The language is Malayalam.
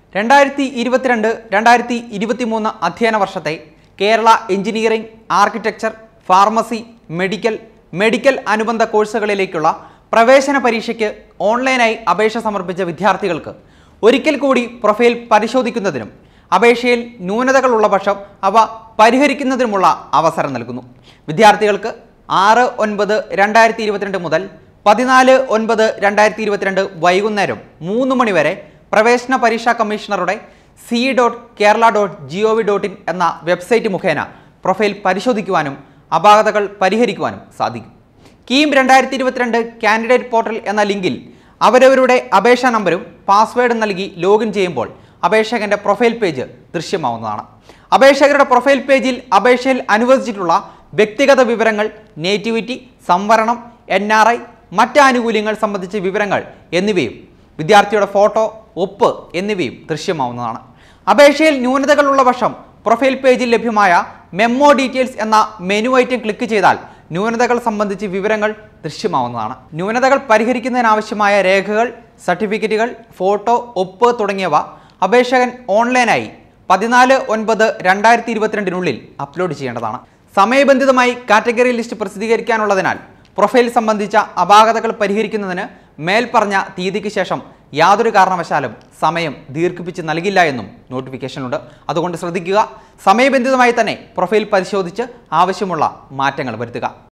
രണ്ടായിരത്തി ഇരുപത്തിരണ്ട് രണ്ടായിരത്തി ഇരുപത്തിമൂന്ന് അധ്യയന വർഷത്തെ Kerala engineering architecture pharmacy medical medical അനുബന്ധ കോഴ്സുകളിലേക്കുള്ള പ്രവേശന പരീക്ഷയ്ക്ക് ഓൺലൈനായി അപേക്ഷ സമർപ്പിച്ച വിദ്യാർത്ഥികൾക്ക് ഒരിക്കൽ കൂടി പ്രൊഫൈൽ പരിശോധിക്കുന്നതിനും അപേക്ഷയിൽ ന്യൂനതകളുള്ള പക്ഷം അവ പരിഹരിക്കുന്നതിനുമുള്ള അവസരം നൽകുന്നു വിദ്യാർത്ഥികൾക്ക് ആറ് ഒൻപത് രണ്ടായിരത്തി ഇരുപത്തിരണ്ട് മുതൽ പതിനാല് ഒൻപത് രണ്ടായിരത്തി ഇരുപത്തിരണ്ട് വൈകുന്നേരം മൂന്ന് മണി വരെ പ്രവേശന പരീക്ഷാ കമ്മീഷണറുടെ C dot Kerala dot G O V dot in എന്ന വെബ്സൈറ്റ് മുഖേന പ്രൊഫൈൽ പരിശോധിക്കുവാനും അപാകതകൾ പരിഹരിക്കുവാനും സാധിക്കും കീം രണ്ടായിരത്തി ഇരുപത്തിരണ്ട് കാൻഡിഡേറ്റ് പോർട്ടൽ എന്ന ലിങ്കിൽ അവരവരുടെ അപേക്ഷാ നമ്പരും പാസ്വേഡും നൽകി ലോഗിൻ ചെയ്യുമ്പോൾ അപേക്ഷകന്റെ പ്രൊഫൈൽ പേജ് ദൃശ്യമാവുന്നതാണ് അപേക്ഷകരുടെ പ്രൊഫൈൽ പേജിൽ അപേക്ഷയിൽ അനുവദിച്ചിട്ടുള്ള വ്യക്തിഗത വിവരങ്ങൾ നേറ്റിവിറ്റി സംവരണം എൻ ആർ ഐ മറ്റ് ആനുകൂല്യങ്ങൾ സംബന്ധിച്ച വിവരങ്ങൾ എന്നിവയും വിദ്യാർത്ഥിയുടെ ഫോട്ടോ ഒപ്പ് എന്നിവയും ദൃശ്യമാവുന്നതാണ് അപേക്ഷയിൽ ന്യൂനതകളുള്ള പക്ഷം പ്രൊഫൈൽ പേജിൽ ലഭ്യമായ മെമ്മോ ഡീറ്റെയിൽസ് എന്ന മെനു ഐറ്റം ക്ലിക്ക് ചെയ്താൽ ന്യൂനതകൾ സംബന്ധിച്ച് വിവരങ്ങൾ ദൃശ്യമാവുന്നതാണ് ന്യൂനതകൾ പരിഹരിക്കുന്നതിനാവശ്യമായ രേഖകൾ സർട്ടിഫിക്കറ്റുകൾ ഫോട്ടോ ഒപ്പ് തുടങ്ങിയവ അപേക്ഷകൻ ഓൺലൈനായി പതിനാല് ഒൻപത് രണ്ടായിരത്തി ഇരുപത്തിരണ്ടിനുള്ളിൽ അപ്ലോഡ് ചെയ്യേണ്ടതാണ് സമയബന്ധിതമായി കാറ്റഗറി ലിസ്റ്റ് പ്രസിദ്ധീകരിക്കാനുള്ളതിനാൽ പ്രൊഫൈൽ സംബന്ധിച്ച അപാകതകൾ പരിഹരിക്കുന്നതിന് മേൽപ്പറഞ്ഞ തീയതിക്ക് ശേഷം യാതൊരു കാരണവശാലും സമയം ദീർഘിപ്പിച്ച് നൽകില്ല എന്നും നോട്ടിഫിക്കേഷനുണ്ട് അതുകൊണ്ട് ശ്രദ്ധിക്കുക സമയബന്ധിതമായി തന്നെ പ്രൊഫൈൽ പരിശോധിച്ച് ആവശ്യമുള്ള മാറ്റങ്ങൾ വരുത്തുക